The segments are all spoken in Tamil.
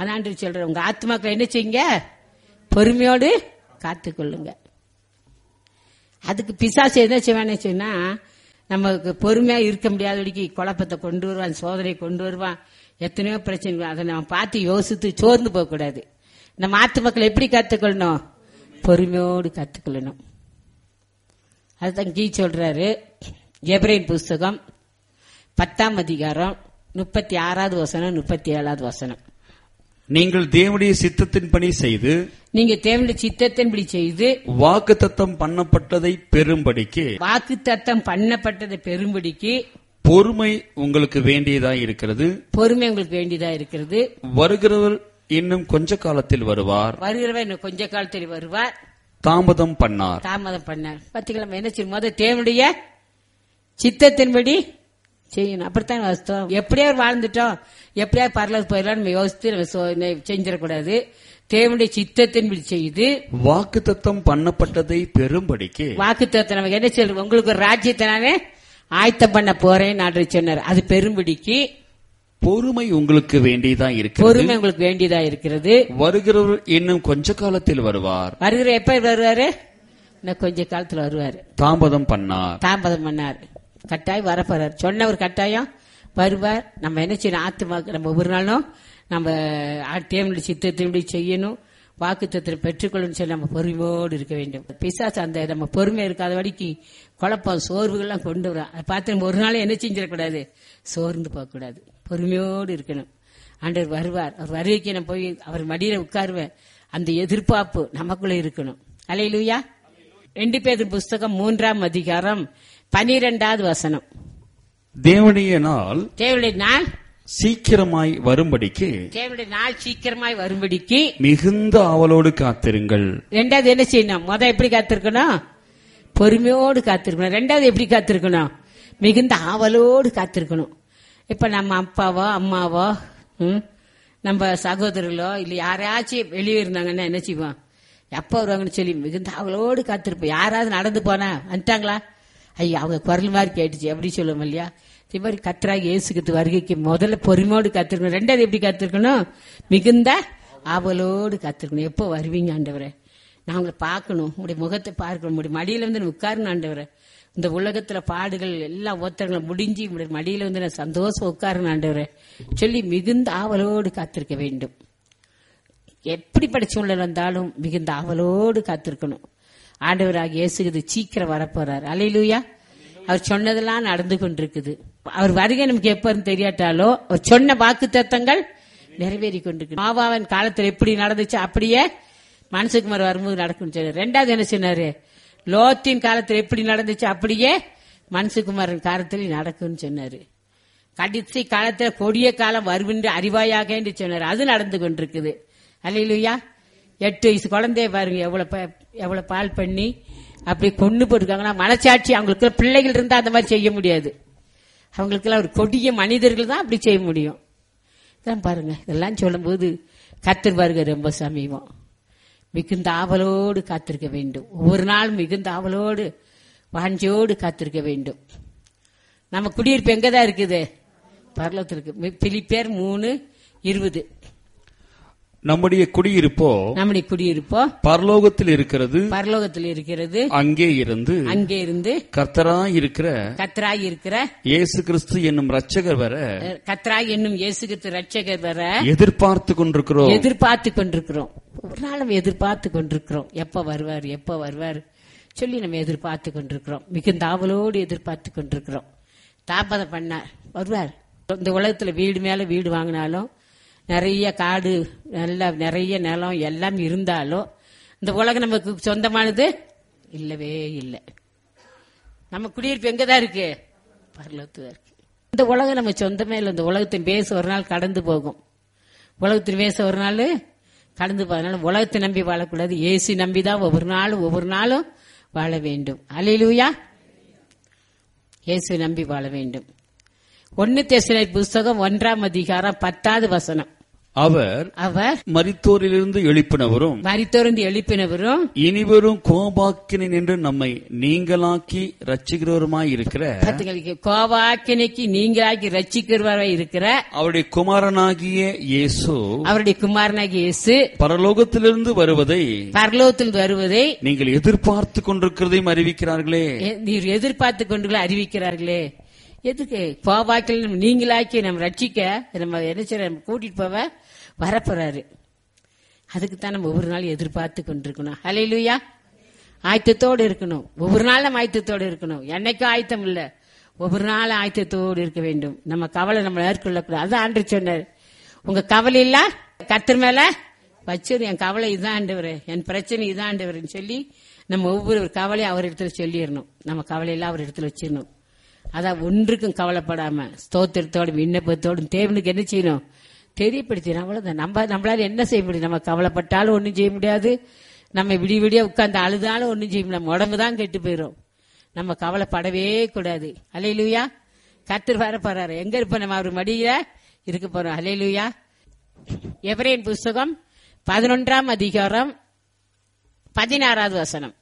அதாண்டு சொல்றேன் உங்க ஆத்மாக்களை என்ன செய்யுங்க பொறுமையோடு காத்துக்கொள்ளுங்க அதுக்கு பிசாசு என்ன செய்வான்னு சொன்னா நமக்கு பொறுமையா இருக்க முடியாதபடிக்கு குழப்பத்தை கொண்டு வருவான் சோதனை கொண்டு வருவான் எத்தனையோ பிரச்சனை வரும். அதை நம்ம பார்த்து யோசித்து சோர்ந்து போக கூடாது நம்ம ஆத்மாக்களை எப்படி கத்துக்கொள்ளணும் பொறுமையோடு கத்துக்கொள்ளணும் அதுதான் கீ சொல்றாரு எப்ரேன் புஸ்தகம் பத்தாம் அதிகாரம் முப்பத்தி ஆறாவது வசனம் முப்பத்தி ஏழாவது வசனம் நீங்கள் தேவனுடைய சித்தத்தின்படி செய்து நீங்க தேவனுடைய சித்தத்தின்படி செய்து வாக்குத்தத்தம் பண்ணப்பட்டதை பெறும்படிக்கு வாக்கு தத்தம் பண்ணப்பட்டதை பெரும்படிக்கு பொறுமை உங்களுக்கு வேண்டியதாய் இருக்கிறது பொறுமை உங்களுக்கு வேண்டியதா இருக்கிறது வருகிறவர் இன்னும் கொஞ்ச காலத்தில் வருவார் வருகிறவர் இன்னும் கொஞ்ச காலத்தில் வருவார் தாமதம் பண்ணார் தாமதம் பண்ணார் பத்துக்கிழமை என்ன செய்யும் முத தேவனுடைய சித்தத்தின்படி செய்யணும் அப்படித்தான் வாஸ்தவம் எப்படியா வாழ்ந்துட்டோம் எப்படியா பரலது போயிடலாம் நம்ம யோசித்து நம்ம சோ- நெ- செஞ்சிடக்கூடாது தேவனுடைய சித்தத்தின்படி செய்து வாக்குத்தத்தம் பண்ணப்பட்டதை பெறும்படிக்கு வாக்குத்தத்தை நமக்கு என்ன சொல்றது உங்களுக்கு ஒரு ராஜ்யத்தை நானே ஆயத்தம் பண்ண போறேன் நாடு சொன்னார் அது பெரும்படிக்கு பொறுமை உங்களுக்கு வேண்டியதாய் இருக்கிறது பொறுமை உங்களுக்கு வேண்டியதா இருக்கிறது வருகிறவர் இன்னும் கொஞ்ச காலத்தில் வருவார் வருகிற எப்ப வருவாரு இன்னும் கொஞ்ச காலத்துல வருவாரு தாமதம் பண்ணார் தாமதம் பண்ணார் கட்டாயம் வரப்போறார் சொன்னவர் கட்டாயம் வருவார் நம்ம என்ன செய்யணும் ஆத்துமாக்கு நம்ம ஒவ்வொரு நாளும் நம்ம தேவனுடைய சித்தத்தின்படி செய்யணும் வாக்குத்தத்தை பெற்றுக்கொள்ளணும் சொல்லி நம்ம பொறுமையோடு இருக்க வேண்டும் பிசாசு அந்த நம்ம பொறுமை இருக்காத வரைக்கு குழப்பம் சோர்வுகள்லாம் கொண்டு வரும் அதை பார்த்து நம்ம ஒரு நாளும் என்ன செஞ்சிடக்கூடாது சோர்ந்து போகக்கூடாது பொறுமையோடு இருக்கணும் ஆண்டவர் வருவார் அவர் வருகைக்கு நான் போய் அவர் மடியில உட்காருவேன் அந்த எதிர்பார்ப்பு நமக்குள்ள இருக்கணும் அலையிலுயா ரெண்டு பேர் புஸ்தகம் மூன்றாம் அதிகாரம் பனிரெண்டாவது வசனம் தேவனுடைய நாள் தேவனுடைய நாள் சீக்கிரமாய் வரும்படிக்கு தேவனுடைய நாள் சீக்கிரமாய் வரும்படிக்கு மிகுந்த ஆவலோடு காத்திருங்கள் ரெண்டாவது என்ன செய்யணும் முத எப்படி காத்திருக்கணும் பொறுமையோடு காத்திருக்கணும் ரெண்டாவது எப்படி காத்திருக்கணும் மிகுந்த ஆவலோடு காத்திருக்கணும் இப்ப நம்ம அப்பாவோ அம்மாவோ ம், நம்ம சகோதரர்களோ இல்ல யாராச்சும் வெளியே இருந்தாங்கன்னா என்ன செய்வோம் எப்ப வருவாங்கன்னு சொல்லி மிகுந்த ஆவலோடு காத்திருப்போம் யாராவது நடந்து போனா வந்துட்டாங்களா ஐயா அவங்க குரல் மாதிரி கேட்டுச்சு எப்படி சொல்லுவோம் இல்லையா இதே மாதிரி கத்துறாங்க இயேசுக்கு வருகைக்கு முதல்ல பொறுமையோடு காத்திருக்கணும் ரெண்டாவது எப்படி காத்திருக்கணும் மிகுந்த ஆவலோடு காத்திருக்கணும் எப்போ வருவீங்க ஆண்டவரே நான் உங்களை பார்க்கணும் உங்களுடைய முகத்தை பார்க்கணும் உங்களுடைய மடியில வந்து நான் உட்காரணும் ஆண்டவரே இந்த உலகத்துல பாடுகள் எல்லா ஒத்தரங்களும் முடிஞ்சு உங்களுடைய மடியில வந்து நான் சந்தோஷம் உட்காரணும் ஆண்டவரே சொல்லி மிகுந்த ஆவலோடு காத்திருக்க வேண்டும் எப்படிப்பட்ட சூழ்நிலை வந்தாலும் மிகுந்த ஆவலோடு காத்திருக்கணும் ஆண்டவராக இயேசுகிறது சீக்கிரம் வரப்போறார் அலையிலுயா அவர் சொன்னதெல்லாம் நடந்து கொண்டிருக்குது அவர் வருகை நமக்கு எப்பன்னு தெரியாட்டாலோ அவர் சொன்ன வாக்கு தத்தங்கள் நிறைவேறி கொண்டிருக்கு மாவாவன் காலத்துல எப்படி நடந்துச்சு அப்படியே மனசுக்குமார் வரும்போது நடக்கும் சொன்னார் ரெண்டாவது என்ன சொன்னாரு லோத்தின் காலத்துல எப்படி நடந்துச்சு அப்படியே மனசுக்குமாரன் காலத்துல நடக்கும்னு சொன்னாரு கடைசி காலத்துல கொடிய காலம் வருவென்று அறிவாயாக என்று சொன்னார் அது நடந்து கொண்டிருக்குது அல்லையிலுயா எட்டு வயசு குழந்தைய பாருங்க எவ்வளவு ப- எவ்வளவு பால் பண்ணி அப்படி கொண்டு போட்டுருக்காங்கன்னா மனசாட்சி அவங்களுக்கு பிள்ளைகள் இருந்தா அந்த மாதிரி செய்ய முடியாது அவங்களுக்கெல்லாம் ஒரு கொடிய மனிதர்கள் தான் அப்படி செய்ய முடியும் இதான் பாருங்க இதெல்லாம் சொல்லும்போது கத்தர் பாருங்க ரொம்ப சமீபம் மிகுந்த ஆவலோடு காத்திருக்க வேண்டும் ஒவ்வொரு நாளும் மிகுந்த ஆவலோடு வாஞ்சோடு காத்திருக்க வேண்டும் நம்ம குடியிருப்பு எங்கதான் இருக்குது பரலத்தில் இருக்கு பிலிப்பேர் மூணு இருபது நம்முடைய குடியிருப்போ நம்முடைய குடியிருப்போ பரலோகத்தில் இருக்கிறது பரலோகத்தில் இருக்கிறது அங்கே இருந்து அங்கே இருந்து கர்த்தராய் இருக்கிற கத்ராய் இருக்கிற இயேசு கிறிஸ்து என்னும் ரட்சகர் வர அஹ், கத்ராய் என்னும் இயேசுகிறிஸ்து ரட்சகர் வர எதிர்பார்த்து கொண்டிருக்கிறோம் எதிர்பார்த்து கொண்டிருக்கிறோம் ஒரு நாளும் எதிர்பார்த்து கொண்டிருக்கிறோம் எப்ப வருவார் எப்ப வருவார் சொல்லி நம்ம எதிர்பார்த்து கொண்டிருக்கிறோம் மிகுந்த ஆவலோடு எதிர்பார்த்து கொண்டிருக்கிறோம் தாமதம் பண்ணார் வருவார் இந்த உலகத்துல வீடு மேல வீடு வாங்கினாலும் நிறைய காடு நல்ல நிறைய நிலம் எல்லாம் இருந்தாலும் இந்த உலகம் நமக்கு சொந்தமானது இல்லவே இல்லை நம்ம குடியிருப்பு எங்கதான் இருக்கு பரலோகத்துல இருக்கு இந்த உலகம் நம்ம சொந்தமே இல்லை இந்த உலகத்தின் பேச ஒரு நாள் கடந்து போகும் உலகத்தின் பேச ஒரு நாள் கடந்து போகிறதுனால உலகத்தை நம்பி வாழக்கூடாது ஏசி நம்பி தான் ஒவ்வொரு நாளும் ஒவ்வொரு நாளும் வாழ வேண்டும் அலையிலூயா இயேசு நம்பி வாழ வேண்டும் ஒன்னு தெசனை புஸ்தகம் ஒன்றாம் அதிகாரம் பத்தாவது வசனம் அவர் அவர் மரித்தோரிலிருந்து எழுப்பினவரும் மரித்தோர்ந்து எழுப்பினவரும் இனிவரும் கோபாக்கினை என்று நம்மை நீங்களாக்கி ரட்சிக்கிறவருமாய் இருக்கிற பத்துங்களுக்கு கோவாக்கினைக்கு நீங்களாக்கி ரட்சிக்கிறவரை இருக்கிற அவருடைய குமாரனாகிய இயேசு அவருடைய குமாரனாகிய இயேசு பரலோகத்திலிருந்து வருவதை பரலோகத்தில் வருவதை நீங்கள் எதிர்பார்த்து கொண்டிருக்கிறதையும் அறிவிக்கிறார்களே எ- நீர் எதிர்பார்த்து கொண்டு அறிவிக்கிறார்களே எதுக்கு கோவாக்கில் நம்ம நீங்களாக்கி நம்ம ரட்சிக்க நம்ம என்ன செய்ய நம்ம கூட்டிட்டு போவ வரப்போறாரு அதுக்கு தான் நம்ம ஒவ்வொரு நாளும் எதிர்பார்த்து கொண்டிருக்கணும் ஹalleluya ஆயத்தத்தோடு இருக்கணும் ஒவ்வொரு நாளும் நம்ம ஆயத்தத்தோடு இருக்கணும் என்னைக்கும் ஆயத்தம் இல்ல ஒவ்வொரு நாளும் ஆயத்தத்தோடு இருக்க வேண்டும் நம்ம கவலை நம்ம மேற்கொள்ளக்கூடாது அதான் ஆண்டு சொன்னார் உங்க கவலை இல்ல கத்தர் மேல வச்சிரு என் கவலை இதான் ஆண்டவர் என் பிரச்சனை இதான் ஆண்டவர்னு சொல்லி நம்ம ஒவ்வொரு கவலையும் அவர் இடத்துல சொல்லிடணும் நம்ம கவலையெல்லாம் அவர் இடத்துல வச்சிடணும் அதான் ஒன்றுக்கும் கவலைப்படாம ஸ்தோத்திரத்தோடும் விண்ணப்பத்தோடும் தேவனுக்கு என்ன செய்யணும் தெரியப்படுத்திடும் அவ்வளவுதான் நம்ம நம்மளால என்ன செய்ய முடியும் நம்ம கவலைப்பட்டாலும் ஒன்றும் செய்ய முடியாது நம்ம விடிய விடிய உட்கார்ந்து அழுதாலும் ஒன்றும் செய்ய முடியும் நம்ம உடம்பு தான் கெட்டு போயிடும் நம்ம கவலைப்படவே கூடாது அலையிலுயா கத்தர் வர போறாரு எங்க இருப்போம் நம்ம அவர் மடியில இருக்க போறோம் அலையிலுயா எவரேன் புஸ்தகம் பதினொன்றாம் அதிகாரம் பதினாறாவது வசனம்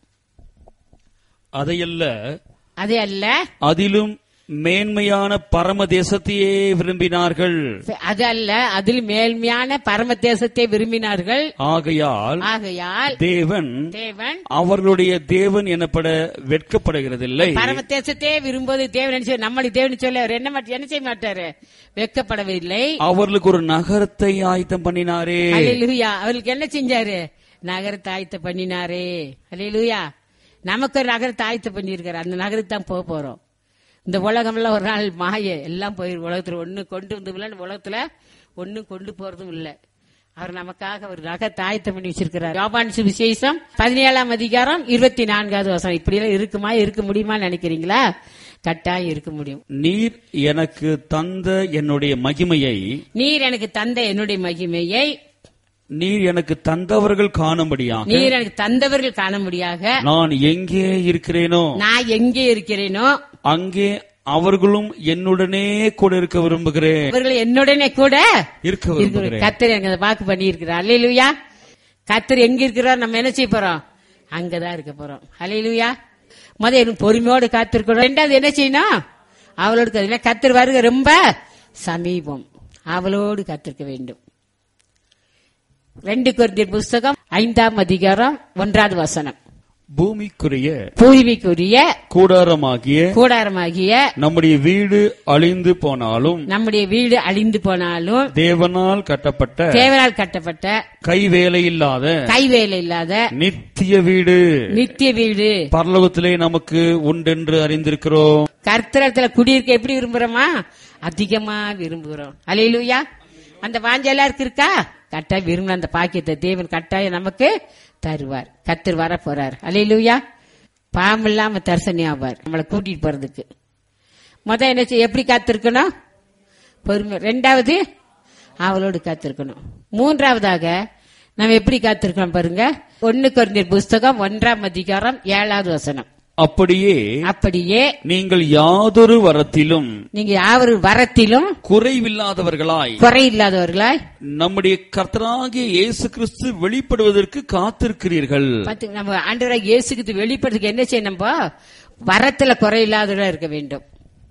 அதையல்ல அது அல்ல அதிலும் மேன்மையான பரம தேசத்தையே விரும்பினார்கள் அது அல்ல அதில் மேல்மையான பரம தேசத்தை விரும்பினார்கள் ஆகையால் ஆகையால் தேவன் தேவன் அவர்களுடைய தேவன் எனப்பட வெட்கப்படுகிறதில்லை பரம தேசத்தையே விரும்புவது தேவன் என்ன செய்வார்? நம்மளை தேவன் சொல்லி அவர் என்ன மாட்ட- என்ன செய்ய மாட்டாரு வெட்கப்படவில்லை அவர்களுக்கு ஒரு நகரத்தை ஆயத்தம் பண்ணினாரே அல்லேலூயா அவருக்கு என்ன செஞ்சாரு நகரத்தை ஆயத்த பண்ணினாரே அல்லேலூயா நமக்கு ஒரு நகரத்தை ஆயத்த பண்ணியிருக்காரு அந்த நகரத்துக்கு தான் போக போறோம் இந்த உலகம்லாம் ஒரு நாள் மாய எல்லாம் போயிரு உலகத்துல ஒண்ணு கொண்டு வந்து இந்த உலகத்துல ஒண்ணும் கொண்டு போறதும் இல்ல அவர் நமக்காக ஒரு நகரத்தை ஆயத்தம் பண்ணி வச்சிருக்கிறார் யோபான் விசேஷம் பதினேழாம் அதிகாரம் இருபத்தி நான்காவது வருஷம் இப்படி எல்லாம் இருக்குமா இருக்க முடியுமா நினைக்கிறீங்களா கட்டாயம் இருக்க முடியும் நீர் எனக்கு தந்த என்னுடைய மகிமையை நீர் எனக்கு தந்த என்னுடைய மகிமையை நீர் எனக்கு தந்தவர்கள் காணும்படியாக நீர் எனக்கு தந்தவர்கள் காண முடியாக நான் எங்கே இருக்கிறேனோ நான் எங்கே இருக்கிறேனோ அங்கே அவர்களும் என்னுடனே கூட இருக்க விரும்புகிறேன் அவர்கள் என்னுடனே கூட இருக்க விரும்புகிறேன் கத்தர் எனக்கு அதை வாக்கு பண்ணி இருக்கிறார் அல்லையிலுயா கத்தர் எங்க இருக்கிறார் நம்ம என்ன செய்ய போறோம் அங்கதான் இருக்க போறோம் அல்லையிலுயா முத எனக்கு பொறுமையோடு காத்திருக்கணும் ரெண்டாவது என்ன செய்யணும் அவளோடு கத்து- கத்தர் வருக ரொம்ப சமீபம் அவளோடு காத்திருக்க வேண்டும் ரெண்டு குருந்தியர் புஸ்தகம் ஐந்தாம் அதிகாரம் ஒன்றாவது வசனம் பூமிக்குரிய பூமிக்குரிய கூடாரமாகிய கூடாரமாகிய நம்முடைய வீடு அழிந்து போனாலும் நம்முடைய வீடு அழிந்து போனாலும் தேவனால் கட்டப்பட்ட தேவனால் கட்டப்பட்ட கைவேலையில்லாத கைவேலை இல்லாத நித்திய வீடு நித்திய வீடு பரலோகத்திலே நமக்கு உண்டென்று அறிந்திருக்கிறோம் கர்த்தரத்துல குடியிருக்க எப்படி விரும்புறோமா அதிகமா விரும்புகிறோம் அலையிலுயா அந்த வாஞ்ச எல்லாருக்கும் இருக்கா கட்டாயம் விரும்பின அந்த பாக்கியத்தை தேவன் கட்டாயம் நமக்கு தருவார் கத்தர் வர போறார் அலையிலுயா பாவம் இல்லாம தரிசனி ஆவார் நம்மளை கூட்டிட்டு போறதுக்கு முத என்ன செய்ய எப்படி காத்திருக்கணும் பொறுமை ரெண்டாவது அவளோடு காத்திருக்கணும் மூன்றாவதாக நம்ம எப்படி காத்திருக்கோம் பாருங்க ஒன்னு குறைந்த புஸ்தகம் ஒன்றாம் அதிகாரம் ஏழாவது வசனம் அப்படியே அப்படியே நீங்கள் யாதொரு வரத்திலும் நீங்க யாவரு வரத்திலும் குறைவில்லாதவர்களாய் குறை இல்லாதவர்களாய் நம்முடைய கர்த்தராகிய இயேசு கிறிஸ்து வெளிப்படுவதற்கு காத்திருக்கிறீர்கள் பார்த்து நம்ம ஆண்டவராக இயேசுக்கு வெளிப்படுறதுக்கு என்ன செய்யணும் நம்ம வரத்துல குறை இல்லாதவர்களா இருக்க வேண்டும்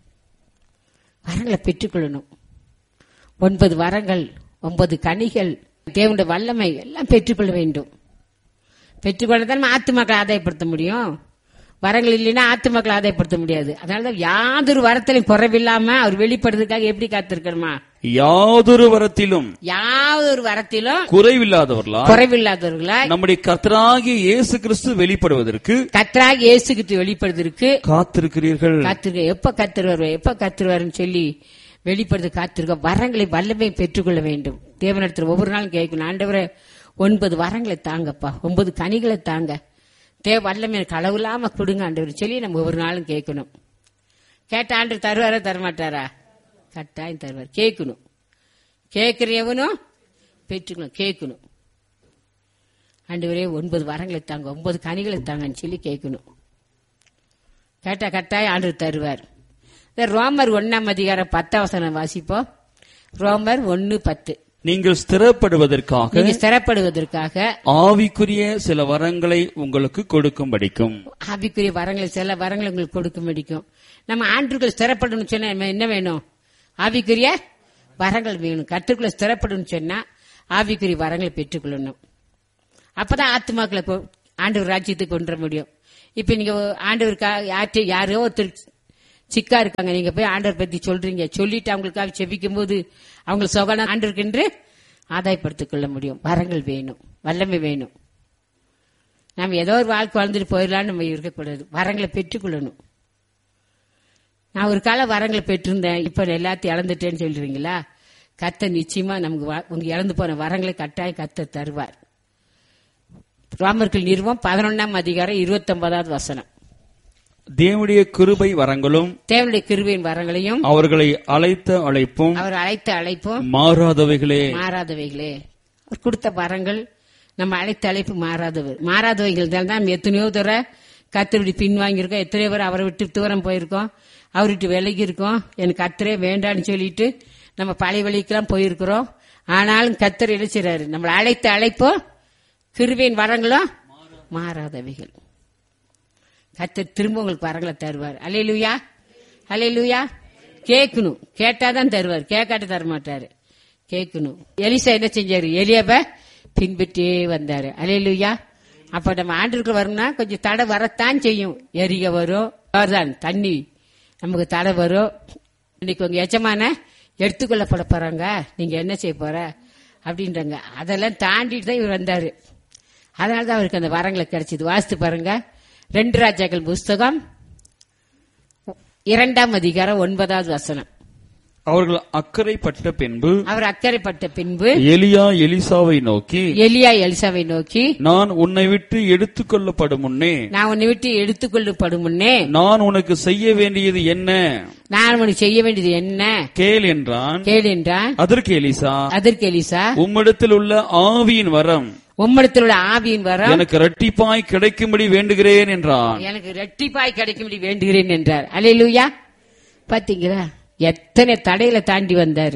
வரங்களை பெற்றுக்கொள்ளணும் ஒன்பது வரங்கள் ஒன்பது கனிகள் தேவனுடைய வல்லமை எல்லாம் பெற்றுக்கொள்ள வேண்டும் பெற்றுக்கொள்ள தான் நம்ம ஆத்துமக்களை ஆதாயப்படுத்த முடியும் வரங்கள் இல்லைன்னா ஆத்துமக்களை ஆதாயப்படுத்த முடியாது அதனாலதான் யாதொரு வரத்திலையும் குறைவில்லாம அவர் வெளிப்படுறதுக்காக எப்படி காத்திருக்கணுமா யாதொரு வரத்திலும் யாவொரு வரத்திலும் குறைவில்லாதவர்களாய் குறைவில்லாதவர்களாய் நம்முடைய கர்த்தராகிய இயேசு கிறிஸ்து வெளிப்படுவதற்கு கத்ராக இயேசுக்கு வெளிப்படுவதற்கு காத்திருக்கிறீர்கள் காத்திருக்க எப்ப கத்துருவார் எப்ப கத்துருவாருன்னு சொல்லி வெளிப்படுத்த காத்திருக்க வரங்களை வல்லமை பெற்றுக்கொள்ள வேண்டும் தேவனிடத்தில் ஒவ்வொரு நாளும் கேட்கணும் ஆண்டவரே ஒன்பது வரங்களை தாங்கப்பா ஒன்பது கனிகளை தாங்க தேவ வல்லமை எனக்கு அளவில்லாம கொடுங்க ஆண்டவர் சொல்லி நம்ம ஒவ்வொரு நாளும் கேட்கணும் கேட்ட ஆண்டு தருவாரா தரமாட்டாரா கட்டாயம் தருவார் கேட்கணும் கேட்கிற எவனும் பெற்றுக்கணும் கேட்கணும் ஆண்டவரே ஒன்பது வரங்களை தாங்க ஒன்பது கனிகளை தாங்கன்னு சொல்லி கேட்கணும் கேட்டா கட்டாயம் ஆண்டு தருவார் இந்த ரோமர் ஒன்னாம் அதிகாரம் பத்தாம் வசனம் வாசிப்போம் ரோமர் ஒன்னு பத்து நீங்கள் ஸ்திரப்படுவதற்காக நீங்க ஸ்திரப்படுவதற்காக ஆவிக்குரிய சில வரங்களை உங்களுக்கு கொடுக்கும்படிக்கும் ஆவிக்குரிய வரங்களை சில வரங்களை உங்களுக்கு கொடுக்க முடிக்கும் நம்ம ஆண்டுகள் ஸ்திரப்படணும்னு சொன்னா நம்ம என்ன வேணும் ஆவிக்குரிய வரங்கள் வேணும் கற்றுக்குள்ள ஸ்திரப்படணும்னு சொன்னா ஆவிக்குரிய வரங்களை பெற்றுக்கொள்ளணும் அப்பதான் ஆத்மாக்களை கொ- ஆண்டவர் ராஜ்யத்துக்கு கொண்டு வர முடியும் இப்ப நீங்க ஆண்டவருக்கா யார்கிட்ட யாரோ ஒருத்தர் சிக்கா இருக்காங்க நீங்க போய் ஆண்டவர் பத்தி சொல்றீங்க சொல்லிட்டு அவங்களுக்காக செபிக்கும் போது அவங்களுக்கு சொகன ஆண்டவருக்கென்று ஆதாயப்படுத்திக் கொள்ள முடியும் வரங்கள் வேணும் வல்லமை வேணும் நம்ம ஏதோ ஒரு வாழ்க்கை வாழ்ந்துட்டு போயிடலாம்னு நம்ம இருக்கக்கூடாது வரங்களை பெற்றுக்கொள்ளணும் நான் ஒரு கால வரங்களை பெற்றிருந்தேன் இப்ப எல்லாத்தையும் இழந்துட்டேன்னு சொல்றீங்களா கத்த நிச்சயமா நமக்கு வ- உங்க இழந்து போன வரங்களை கட்டாயம் கத்த தருவார் ரோமர்கள் நிறுவம் பதினொன்னாம் அதிகாரம் இருபத்தி ஒன்பதாவது வசனம் தேவனுடைய கிருபை வரங்களும் தேவனுடைய கிருபையின் வரங்களையும் அவர்களை அழைத்த அழைப்பும் அவர் அழைத்த அழைப்பும் மாறாதவைகளே மாறாதவைகளே அவர் கொடுத்த வரங்கள் நம்ம அழைத்த அழைப்பு மாறாதவர் மாறாதவைகள் தான் நம்ம எத்தனையோ தூர கத்திரி பின்வாங்கியிருக்கோம் எத்தனையோ பேர் அவரை விட்டு தூரம் போயிருக்கோம் அவர் விட்டு விலகி இருக்கோம் எனக்கு கத்திரே வேண்டான்னு சொல்லிட்டு நம்ம பழைய வழிக்கெல்லாம் போயிருக்கிறோம் ஆனாலும் கத்தர் என்ன செய்றாரு நம்மளை அழைத்த அழைப்போ கிருபையின் வரங்களும் மாறாதவைகள் கத்தர் திரும்ப உங்களுக்கு வரங்களை தருவார் அலையிலுயா அலையிலுயா கேட்கணும் கேட்டாதான் தருவார் கேட்காட்டு தர மாட்டாரு கேட்கணும் எலிசா என்ன செஞ்சாரு எலியாப பின்பற்றே வந்தாரு அலையிலுயா அப்ப நம்ம ஆண்டுக்கு வரணும்னா கொஞ்சம் தடை வரத்தான் செய்யும் எரிக வரும் தான் தண்ணி நமக்கு தடை வரும் இன்னைக்கு உங்க எஜமான எடுத்துக்கொள்ளப்பட போறாங்க நீங்க என்ன செய்ய போற அப்படின்றாங்க அதெல்லாம் தாண்டிட்டு தான் இவர் வந்தாரு அதனால தான் அவருக்கு அந்த வரங்களை கிடைச்சது வாசித்து பாருங்க ரெண்டு ராஜாக்கள் புஸ்தகம் இரண்டாம் அதிகாரம் ஒன்பதாவது வசனம் அவர்கள் அக்கறைப்பட்ட பின்பு அவர் அக்கறைப்பட்ட பின்பு எலியா எலிசாவை நோக்கி எலியா எலிசாவை நோக்கி நான் உன்னை விட்டு எடுத்துக்கொள்ளப்படும் முன்னே நான் உன்னை விட்டு எடுத்துக்கொள்ளப்படும் முன்னே நான் உனக்கு செய்ய வேண்டியது என்ன நான் உனக்கு செய்ய வேண்டியது என்ன கேள் என்றான் கேள் என்றான் அதற்கு எலிசா அதற்கு எலிசா உம்மிடத்தில் உள்ள ஆவியின் வரம் உம்மிடத்தில் உள்ள ஆவியின் வரம் எனக்கு இரட்டிப்பாய் கிடைக்கும்படி வேண்டுகிறேன் என்றான் எனக்கு ரெட்டிப்பாய் கிடைக்கும்படி வேண்டுகிறேன் என்றார் அலையிலுயா பாத்தீங்களா எத்தனை தடைகளை தாண்டி வந்தாரு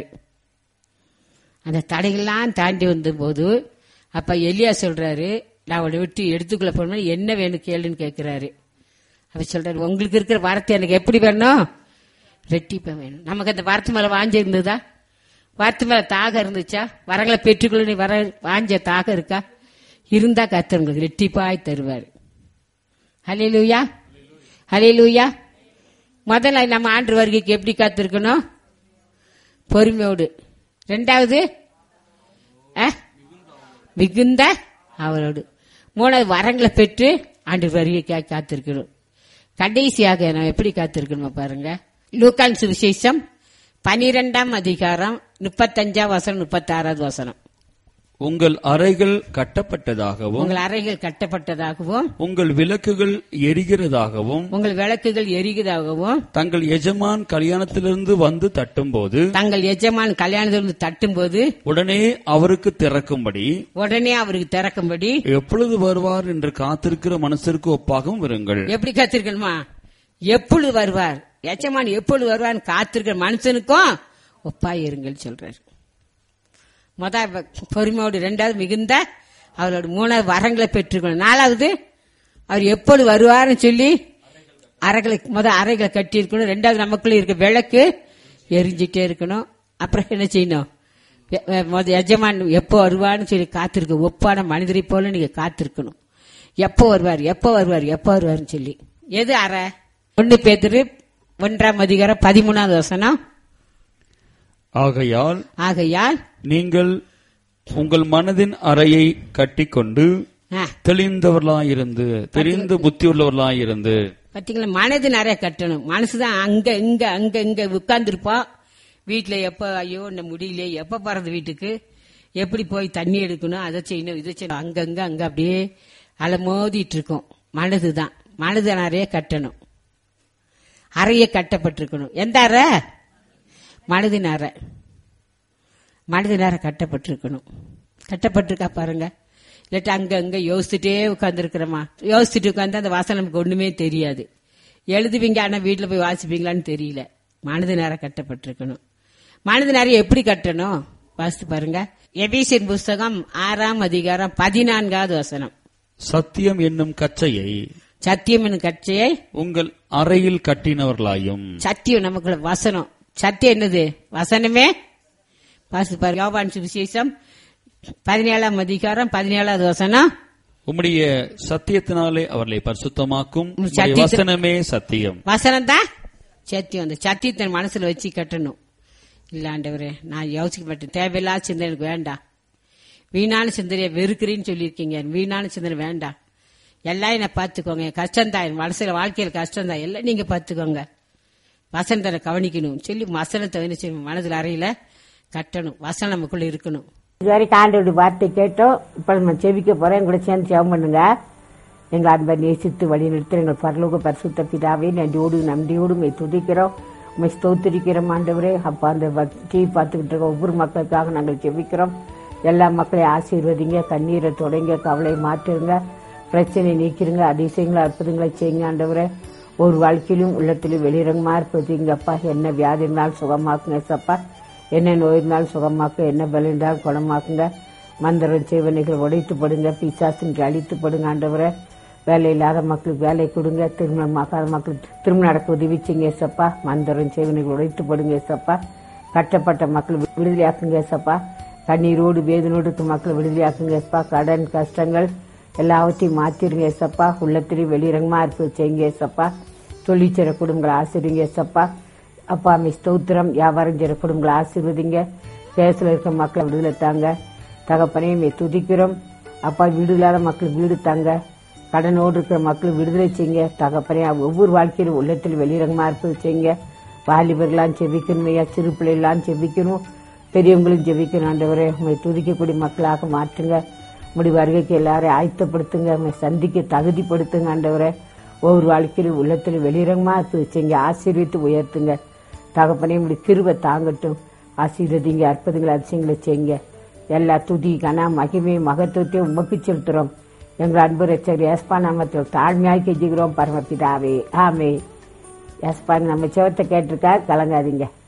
அந்த தடைகள்லாம் தாண்டி வந்தபோது அப்ப எலியா சொல்றாரு நான் உன்னை விட்டு எடுத்துக்கொள்ள போன என்ன வேணும் கேளுன்னு கேட்கிறாரு அவர் சொல்றாரு உங்களுக்கு இருக்கிற வார்த்தை எனக்கு எப்படி வேணும் ரெட்டிப்பா வேணும் நமக்கு அந்த வார்த்தை மேல வாஞ்ச இருந்ததா வார்த்தை மேல தாகம் இருந்துச்சா வரங்களை பெற்றுக்கொள்ள நீ வர வாஞ்ச தாகம் இருக்கா இருந்தா கத்தர் உங்களுக்கு ரெட்டிப்பாய் தருவார் ஹalleluya ஹalleluya முதல்ல நம்ம ஆண்டு வருகைக்கு எப்படி காத்திருக்கணும் பொறுமையோடு ரெண்டாவது அஹ், மிகுந்த அவரோடு மூணாவது வரங்களை பெற்று ஆண்டு வருகைக்காக காத்திருக்கணும் கடைசியாக நம்ம எப்படி காத்திருக்கணும் பாருங்க லூக்கான் சுவிசேஷம் பனிரெண்டாம் அதிகாரம் முப்பத்தஞ்சாம் வசனம் முப்பத்தாறாவது வசனம் உங்கள் அறைகள் கட்டப்பட்டதாகவும் உங்கள் அறைகள் கட்டப்பட்டதாகவும் உங்கள் விளக்குகள் எரிகிறதாகவும் உங்கள் விளக்குகள் எரிகிறதாகவும் தங்கள் எஜமான் கல்யாணத்திலிருந்து வந்து தட்டும்போது தங்கள் எஜமான் கல்யாணத்திலிருந்து தட்டும்போது உடனே அவருக்கு திறக்கும்படி உடனே அவருக்கு திறக்கும்படி எப்பொழுது வருவார் என்று காத்திருக்கிற மனுஷருக்கு ஒப்பாகவும் இருங்கள் எப்படி காத்திருக்கணுமா எப்பொழுது வருவார் எஜமான் எப்பொழுது வருவார்னு காத்திருக்கிற மனுஷனுக்கும் ஒப்பாய் இருங்கள் சொல்றாரு முத பொறுமையோடு ரெண்டாவது மிகுந்த அவரோட மூணாவது வரங்களை பெற்றுக்கணும் நாலாவது அவர் எப்பொழுது வருவார்னு சொல்லி அறைகளை முத அறைகளை கட்டி இருக்கணும் ரெண்டாவது நமக்குள்ள இருக்க விளக்கு எரிஞ்சிட்டே இருக்கணும் அப்புறம் என்ன செய்யணும் எ- எ- முத எஜமான் எப்போ வருவார்னு சொல்லி காத்திருக்க ஒப்பான மனிதரை போல நீங்க காத்திருக்கணும் எப்போ வருவார் எப்போ வருவார் எப்போ வருவார்னு சொல்லி எது அறை ஒன்னு பேத்துரு ஒன்றாம் அதிகாரம் பதிமூணாவது வசனம் ஆகையால் ஆகையால் நீங்கள் உங்கள் மனதின் அறையை கட்டிக்கொண்டு ஆ, தெளிந்தவர்களாயிருந்து தெரிந்து புத்தியுள்ளவர்களாயிருந்து பாத்தீங்களா மனது நிறைய கட்டணும் மனசுதான் அங்க இங்க அங்க இங்க உட்கார்ந்துருப்போம் வீட்டுல எப்ப ஐயோ இந்த முடியலையே எப்ப போறது வீட்டுக்கு எப்படி போய் தண்ணி எடுக்கணும் அதை செய்யணும் இதை செய்யணும் அங்கங்க அங்க அப்படியே அலமோதிட்டு இருக்கோம் மனதுதான் மனது நிறைய கட்டணும் அறைய கட்டப்பட்டிருக்கணும் எந்த அறை மனதின் அறை மனதின் அறை கட்டப்பட்டிருக்கணும் கட்டப்பட்டிருக்கா பாருங்க இல்லாட்டி அங்க அங்க யோசிச்சுட்டே உட்காந்துருக்கிறோமா யோசிச்சுட்டு உட்காந்து அந்த வாசனை நமக்கு ஒண்ணுமே தெரியாது எழுதுவீங்க ஆனா வீட்டுல போய் வாசிப்பீங்களான்னு தெரியல மனது நேரம் கட்டப்பட்டிருக்கணும் மனது நேரம் எப்படி கட்டணும் வாசித்து பாருங்க எபேசியர் புஸ்தகம் ஆறாம் அதிகாரம் பதினான்காவது வசனம் சத்தியம் என்னும் கச்சையை சத்தியம் கட்சியை உங்கள் அறையில் கட்டினவர்களாயும் சத்தியம் நமக்குள்ள வசனம் சத்தியம் என்னது வசனமே வாசித்து பாருங்க யோவான் சுவிசேஷம் பதினேழாம் அதிகாரம் பதினேழாவது வசனம் உம்முடைய சத்தியத்தினாலே அவர்களை பரிசுத்தமாக்கும் உம் உம்முடைய சத்தியத்து- வசனமே சத்தியம் வசனம் தான் சத்தியம் அந்த சத்தியத்தை மனசுல வச்சு கட்டணும் இல்ல ஆண்டவரே நான் யோசிக்க மாட்டேன் தேவையில்லாத சிந்தனை எனக்கு வேண்டாம் வீணான சிந்தனையை வெறுக்கிறேன்னு சொல்லியிருக்கீங்க வீணான சிந்தனை வேண்டாம் எல்லாம் என்ன பார்த்துக்கோங்க என் கஷ்டம்தான் என் மனசுல வாழ்க்கையில கஷ்டம்தான் எல்லாம் நீங்க பார்த்துக்கோங்க வசனத்தை கவனிக்கணும் சொல்லி வசனத்தை என்ன செய்யணும் மனதில் அறையில கட்டணும் வசனம் நமக்குள்ள இருக்கணும் இதுவரைக்கும் ஆண்டோட வார்த்தை கேட்டோம் இப்ப நம்ம செவிக்க போறோம் என் கூட சேர்ந்து ஜெபம் பண்ணுங்க எங்கள் அன்பை நேசித்து வழி நிறுத்த எங்கள் பரலோக பரிசுத்த பிதாவே நன்றியோடு நன்றியோடு உண்மை துதிக்கிறோம் உண்மை ஸ்தோத்திரிக்கிறோம் ஆண்டவரே அப்பா அந்த டிவி பார்த்துக்கிட்டு இருக்க ஒவ்வொரு மக்களுக்காக நாங்கள் ஜெபிக்கிறோம் எல்லா மக்களையும் ஆசீர்வதிங்க கண்ணீரை தொடங்க கவலையை மாற்றுங்க பிரச்சனை நீக்கிருங்க அதிசயங்களை அற்புதங்களை செய்யுங்க ஆண்டவரே ஒரு வாழ்க்கையிலும் உள்ளத்திலும் வெளிரங்கமா இருப்பதுங்க அப்பா என்ன வியாதி இருந்தாலும் சுகமாக்குங்க சப்பா என்ன நோய் இருந்தாலும் சுகமாக்கு என்ன பலம் இருந்தாலும் குணமாக்குங்க மந்திரம் செய்வனைகள் உடைத்து படுங்க பிசாசின் அழித்து படுங்க ஆண்டவரை வேலை இல்லாத மக்களுக்கு வேலை கொடுங்க திருமணம் ஆகாத மக்களுக்கு திருமணம் நடக்க உதவி செய்யுங்க சப்பா மந்திரம் செய்வனைகள் உடைத்து படுங்க சப்பா கட்டப்பட்ட மக்கள் விடுதலையாக்குங்க சப்பா கண்ணீரோடு வேதனோடு இருக்க மக்களை விடுதலையாக்குங்க சப்பா கடன் கஷ்டங்கள் எல்லாவற்றையும் மாத்திருங்க சப்பா உள்ளத்திலையும் வெளிரங்கமா இருப்பது செய்யுங்க சப்பா தொழிற்சிற குடும்பங்களை ஆசிரிங்க சப்பா அப்பா அம்மை ஸ்தோத்திரம் வியாபாரம் செய்கிற குடும்பங்களை ஆசீர்வதிங்க கேஸ்ல இருக்க மக்களை விடுதலை தாங்க தகப்பனையும் துதிக்கிறோம் அப்பா வீடு இல்லாத மக்களுக்கு வீடு தாங்க கடனோடு இருக்கிற மக்கள் விடுதலை செய்யுங்க தகப்பனே ஒவ்வொரு வாழ்க்கையிலும் உள்ளத்தில் வெளிரங்கமா இருப்பது செய்யுங்க வாலிபர்களாம் செபிக்கணும் ஐயா சிறு பிள்ளைகளாம் செபிக்கணும் பெரியவங்களும் ஜெபிக்கணும் ஆண்டவரே உங்களை துதிக்கக்கூடிய மக்களாக மாற்றுங்க முடி வருகைக்கு எல்லாரையும் ஆயத்தப்படுத்துங்க உங்களை சந்திக்க தகுதிப்படுத்துங்க ஆண்டவரே ஒவ்வொரு வாழ்க்கையிலும் உள்ளத்தில் வெளிரங்கமா இருப்பது செய்யுங்க ஆசீர்வித்து உயர்த்துங்க தகப்பனே இப்படி கிருபை தாங்கட்டும் ஆசீர்வதிங்க அற்புதங்களை அதிசயங்களை செய்யுங்க எல்லா துதி கன மகிமை மகத்துவத்தையும் உமக்கு செலுத்துறோம் எங்கள் அன்பு ரச்சர் ஏஸ்பா நாமத்தில் தாழ்மையாக கெஞ்சுகிறோம் பரமபிதாவே ஆமே ஏஸ்பா நம்ம சிவத்தை கேட்டிருக்கா கலங்காதீங்க